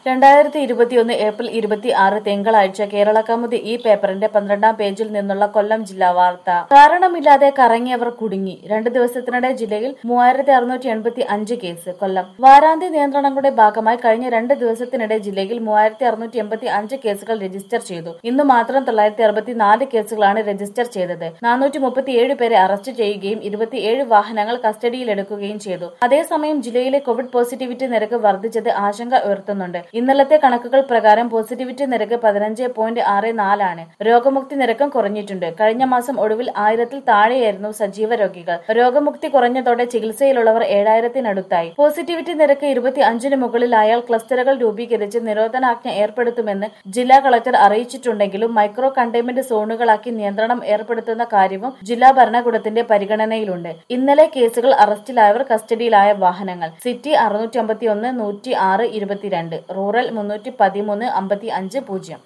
രണ്ടായിരത്തി ഇരുപത്തിയൊന്ന് ഏപ്രിൽ ഇരുപത്തി ആറ് തിങ്കളാഴ്ച കേരള കൗമുദി ഈ പേപ്പറിന്റെ പന്ത്രണ്ടാം പേജിൽ നിന്നുള്ള കൊല്ലം ജില്ലാ വാർത്ത കാരണമില്ലാതെ കറങ്ങിയവർ കുടുങ്ങി രണ്ട് ദിവസത്തിനിടെ ജില്ലയിൽ മൂവായിരത്തി അറുന്നൂറ്റി എൺപത്തി അഞ്ച് കേസ് കൊല്ലം വാരാന്ത്യ നിയന്ത്രണങ്ങളുടെ ഭാഗമായി കഴിഞ്ഞ രണ്ട് ദിവസത്തിനിടെ ജില്ലയിൽ മൂവായിരത്തി അറുന്നൂറ്റി എൺപത്തി അഞ്ച് കേസുകൾ രജിസ്റ്റർ ചെയ്തു ഇന്ന് മാത്രം തൊള്ളായിരത്തി അറുപത്തി നാല് കേസുകളാണ് രജിസ്റ്റർ ചെയ്തത് നാനൂറ്റി മുപ്പത്തിയേഴ് പേരെ അറസ്റ്റ് ചെയ്യുകയും ഇരുപത്തിയേഴ് വാഹനങ്ങൾ കസ്റ്റഡിയിലെടുക്കുകയും ചെയ്തു അതേസമയം ജില്ലയിലെ കോവിഡ് പോസിറ്റിവിറ്റി നിരക്ക് വർദ്ധിച്ചത് ആശങ്ക ഉയർത്തുന്നുണ്ട് ഇന്നലത്തെ കണക്കുകൾ പ്രകാരം പോസിറ്റിവിറ്റി നിരക്ക് പതിനഞ്ച് പോയിന്റ് ആറ് നാലാണ് രോഗമുക്തി നിരക്കും കുറഞ്ഞിട്ടുണ്ട് കഴിഞ്ഞ മാസം ഒടുവിൽ ആയിരത്തിൽ താഴെയായിരുന്നു സജീവ രോഗികൾ രോഗമുക്തി കുറഞ്ഞതോടെ ചികിത്സയിലുള്ളവർ ഏഴായിരത്തിനടുത്തായി പോസിറ്റിവിറ്റി നിരക്ക് ഇരുപത്തി അഞ്ചിന് മുകളിലായാൽ ക്ലസ്റ്ററുകൾ രൂപീകരിച്ച് നിരോധനാജ്ഞ ഏർപ്പെടുത്തുമെന്ന് ജില്ലാ കളക്ടർ അറിയിച്ചിട്ടുണ്ടെങ്കിലും മൈക്രോ കണ്ടെയ്ൻമെന്റ് സോണുകളാക്കി നിയന്ത്രണം ഏർപ്പെടുത്തുന്ന കാര്യവും ജില്ലാ ഭരണകൂടത്തിന്റെ പരിഗണനയിലുണ്ട് ഇന്നലെ കേസുകൾ അറസ്റ്റിലായവർ കസ്റ്റഡിയിലായ വാഹനങ്ങൾ സിറ്റി അറുന്നൂറ്റി അമ്പത്തി ഒന്ന് നൂറ്റി ആറ് ഇരുപത്തിരണ്ട് റൂറൽ മുന്നൂറ്റി പതിമൂന്ന് അമ്പത്തി അഞ്ച് പൂജ്യം